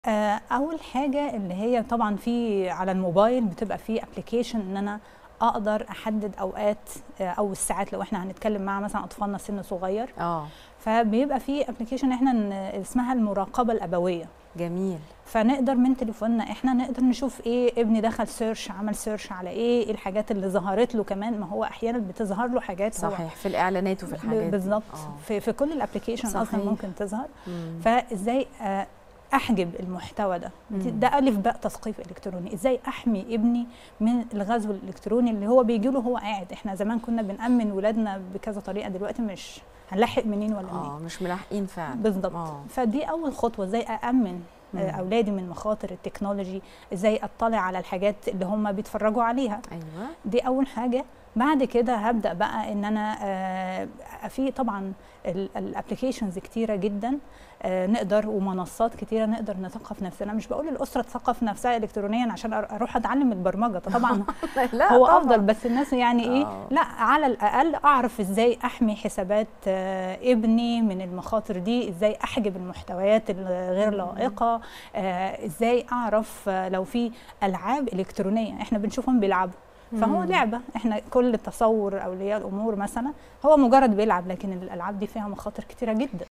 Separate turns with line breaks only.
آه، اول حاجه اللي هي طبعا في على الموبايل بتبقى في ابلكيشن ان انا اقدر احدد اوقات آه، او الساعات لو احنا هنتكلم مع مثلا اطفالنا سن صغير
اه
فبيبقى في ابلكيشن احنا ن- اسمها المراقبه الابويه
جميل
فنقدر من تليفوننا احنا نقدر نشوف ايه ابني دخل سيرش عمل سيرش على ايه ايه الحاجات اللي ظهرت له كمان ما هو احيانا بتظهر له حاجات هو
صحيح في الاعلانات وفي الحاجات دي.
بالظبط
آه.
في, في كل الابلكيشن اصلا
صحيح.
ممكن تظهر
مم.
فازاي آه، احجب المحتوى ده دي-
مم.
ده الف باء تثقيف الكتروني ازاي احمي ابني من الغزو الالكتروني اللي هو بيجي له هو قاعد احنا زمان كنا بنامن ولادنا بكذا طريقه دلوقتي مش هنلحق منين ولا منين
اه مش ملاحقين فعلا
بالظبط
اه
فدي اول خطوه ازاي اامن آه،
مم.
اولادي من مخاطر التكنولوجي ازاي اطلع على الحاجات اللي هم بيتفرجوا عليها
ايوه
دي اول حاجه بعد كده هبدا بقى ان انا آه، في طبعا الابلكيشنز كتيره جدا آه، نقدر ومنصات كتيره نقدر نثقف نفسنا مش بقول الاسره تثقف نفسها الكترونيا عشان أر- اروح اتعلم البرمجه طبعا
لا
هو
طبعاً.
افضل بس الناس يعني ايه
آه.
لا على الاقل اعرف ازاي احمي حسابات آه، ابني من المخاطر دي ازاي احجب المحتويات الغير لائقه آه، ازاي اعرف آه، لو في العاب الكترونيه احنا بنشوفهم بيلعبوا فهو
مم.
لعبه احنا كل تصور اولياء الامور مثلا هو مجرد بيلعب لكن الالعاب دي فيها مخاطر كتيره جدا